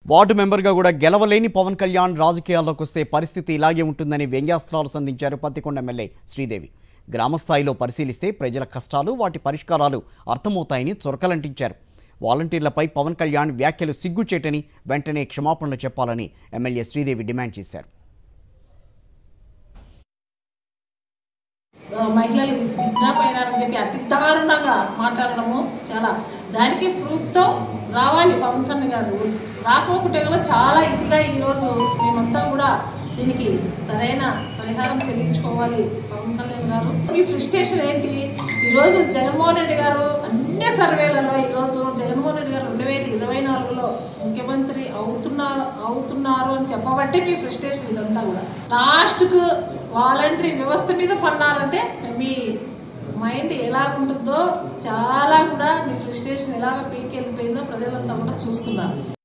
ward మెంబర్గా కూడా గెలవలేని పవన్ కళ్యాణ్ రాజకీయాల్లోకి వస్తే పరిస్థితి ఇలాగే ఉంటుందని వ్యంగ్యాస్త్రాలు సంధించారు పత్తికొండ ఎమ్మెల్యే శ్రీదేవి గ్రామస్థాయిలో పరిశీలిస్తే ప్రజల కష్టాలు వాటి పరిష్కారాలు అర్థమవుతాయని చొరకలంటించారు వాలంటీర్లపై పవన్ కళ్యాణ్ వ్యాఖ్యలు సిగ్గుచేటని వెంటనే క్షమాపణలు చెప్పాలని ఎమ్మెల్యే శ్రీదేవి డిమాండ్ చేశారు మహిళలు కిడ్నాప్ అయినారని చెప్పి అతి దారుణంగా మాట్లాడడము చాలా దానికి ప్రూఫ్తో రావాలి పవన్ కళ్యాణ్ గారు రాకపోతే కూడా చాలా ఇదిగా ఈరోజు మేమంతా కూడా దీనికి సరైన పరిహారం చెల్లించుకోవాలి పవన్ కళ్యాణ్ గారు మీ ఫ్రస్ట్రేషన్ ఏంటి ఈరోజు జగన్మోహన్ రెడ్డి గారు అన్ని సర్వేలలో ఈరోజు జగన్మోహన్ రెడ్డి గారు రెండు వేల ఇరవై నాలుగులో ముఖ్యమంత్రి అవుతున్నారు అవుతున్నారు అని చెప్పబట్టే మీ ఫ్రస్ట్రేషన్ ఇదంతా కూడా లాస్ట్కు వాలంటరీ వ్యవస్థ మీద పన్నారంటే మీ మైండ్ ఎలా ఉంటుందో చాలా కూడా మీ ఫ్రస్ట్రేషన్ ఎలాగ పీకి వెళ్ళిపోయిందో ప్రజలంతా కూడా చూస్తున్నారు